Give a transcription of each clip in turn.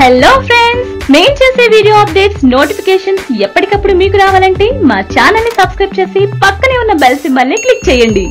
hello friends మేం చేసే video updates notifications ఎప్పటికప్పుడు మీకు రావాలంటే మా ఛానల్ ని సబ్స్క్రైబ్ చేసి పక్కనే ఉన్న బెల్ సింబల్ ని క్లిక్ చేయండి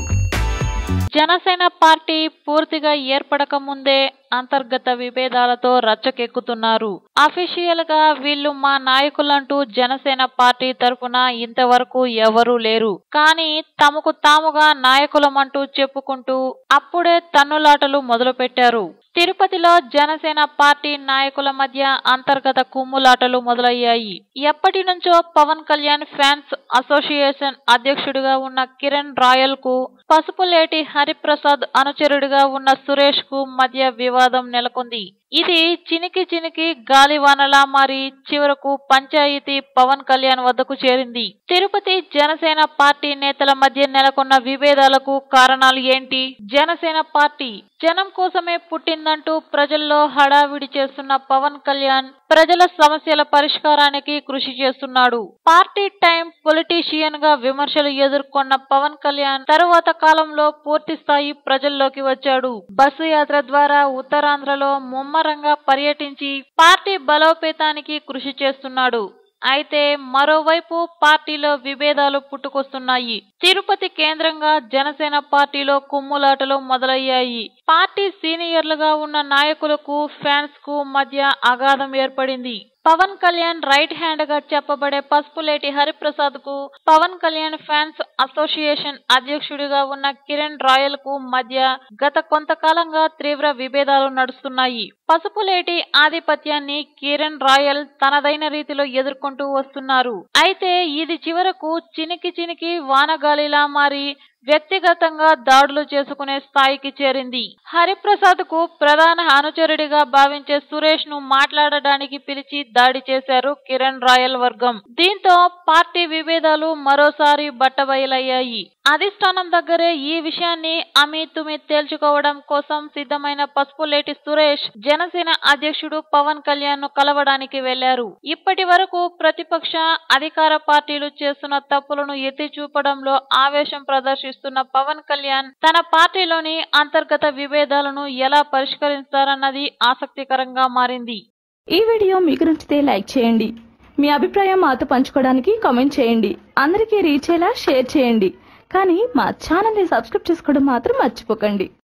జనసేన పార్టీ పూర్తిగా ఏర్పడక ముందే అంతర్గత విభేదాలతో రచ్చకెక్కుతున్నారు అఫీషియల్ గా వీళ్ళు మా నాయకులంటూ జనసేన పార్టీ తరపున ఇంతవరకు ఎవరూ లేరు కానీ తమకు తాముగా నాయకులమంటూ చెప్పుకుంటూ అప్పుడే తన్నులాటలు మొదలుపెట్టారు తిరుపతిలో జనసేన పార్టీ నాయకుల మధ్య అంతర్గత కుమ్ములాటలు మొదలయ్యాయి ఎప్పటి నుంచో పవన్ కళ్యాణ్ ఫ్యాన్స్ అసోసియేషన్ అధ్యక్షుడిగా ఉన్న కిరణ్ రాయల్ కు పసుపులేటి హరిప్రసాద్ అనుచరుడిగా ఉన్న సురేష్ కు మధ్య వివాదం నెలకొంది ఇది చినికి చినికి గాలివానలా మారి చివరకు పంచాయతీ పవన్ కళ్యాణ్ వద్దకు చేరింది తిరుపతి జనసేన పార్టీ నేతల మధ్య నెలకొన్న విభేదాలకు కారణాలు ఏంటి జనసేన పార్టీ జనం కోసమే పుట్టిందంటూ ప్రజల్లో హడావిడి చేస్తున్న పవన్ కళ్యాణ్ ప్రజల సమస్యల పరిష్కారానికి కృషి చేస్తున్నాడు పార్టీ టైం పొలిటీషియన్ గా విమర్శలు ఎదుర్కొన్న పవన్ కళ్యాణ్ తరువాత కాలంలో పూర్తి స్థాయి ప్రజల్లోకి వచ్చాడు బస్సు యాత్ర ద్వారా ఉత్తరాంధ్రలో ముమ్మరంగా పర్యటించి పార్టీ బలోపేతానికి కృషి చేస్తున్నాడు అయితే మరోవైపు పార్టీలో విభేదాలు పుట్టుకొస్తున్నాయి తిరుపతి కేంద్రంగా జనసేన పార్టీలో కుమ్ములాటలు మొదలయ్యాయి పార్టీ సీనియర్లుగా ఉన్న నాయకులకు ఫ్యాన్స్ కు మధ్య అగాధం ఏర్పడింది పవన్ కళ్యాణ్ రైట్ హ్యాండ్ గా చెప్పబడే పసుపులేటి హరిప్రసాద్ కు పవన్ కళ్యాణ్ ఫ్యాన్స్ అసోసియేషన్ అధ్యక్షుడిగా ఉన్న కిరణ్ రాయల్ కు మధ్య గత కొంతకాలంగా తీవ్ర విభేదాలు నడుస్తున్నాయి పసుపులేటి ఆధిపత్యాన్ని కిరణ్ రాయల్ తనదైన రీతిలో ఎదుర్కొంటూ వస్తున్నారు అయితే ఇది చివరకు చినికి చినికి వానగాలిలా మారి వ్యక్తిగతంగా దాడులు చేసుకునే స్థాయికి చేరింది హరిప్రసాద్ కు ప్రధాన అనుచరుడిగా భావించే సురేష్ ను మాట్లాడడానికి పిలిచి దాడి చేశారు కిరణ్ రాయల్ వర్గం దీంతో పార్టీ విభేదాలు మరోసారి బట్టబయలయ్యాయి అధిష్టానం దగ్గరే ఈ విషయాన్ని అమీతుమి తేల్చుకోవడం కోసం సిద్ధమైన పసుపులేటి సురేష్ జనసేన అధ్యక్షుడు పవన్ కళ్యాణ్ ను కలవడానికి వెళ్లారు ఇప్పటి వరకు ప్రతిపక్ష అధికార పార్టీలు చేస్తున్న తప్పులను ఎత్తి చూపడంలో ఆవేశం ప్రదర్శిస్తున్న పవన్ కళ్యాణ్ తన పార్టీలోని అంతర్గత విభేదాలను ఎలా పరిష్కరిస్తారన్నది ఆసక్తికరంగా మారింది ఈ వీడియో మీకు నచ్చితే లైక్ చేయండి మీ అభిప్రాయం మాతో పంచుకోవడానికి కామెంట్ చేయండి అందరికీ రీచ్ అయ్యేలా షేర్ చేయండి కానీ మా ఛానల్ ని సబ్స్క్రైబ్ చేసుకోవడం మాత్రం మర్చిపోకండి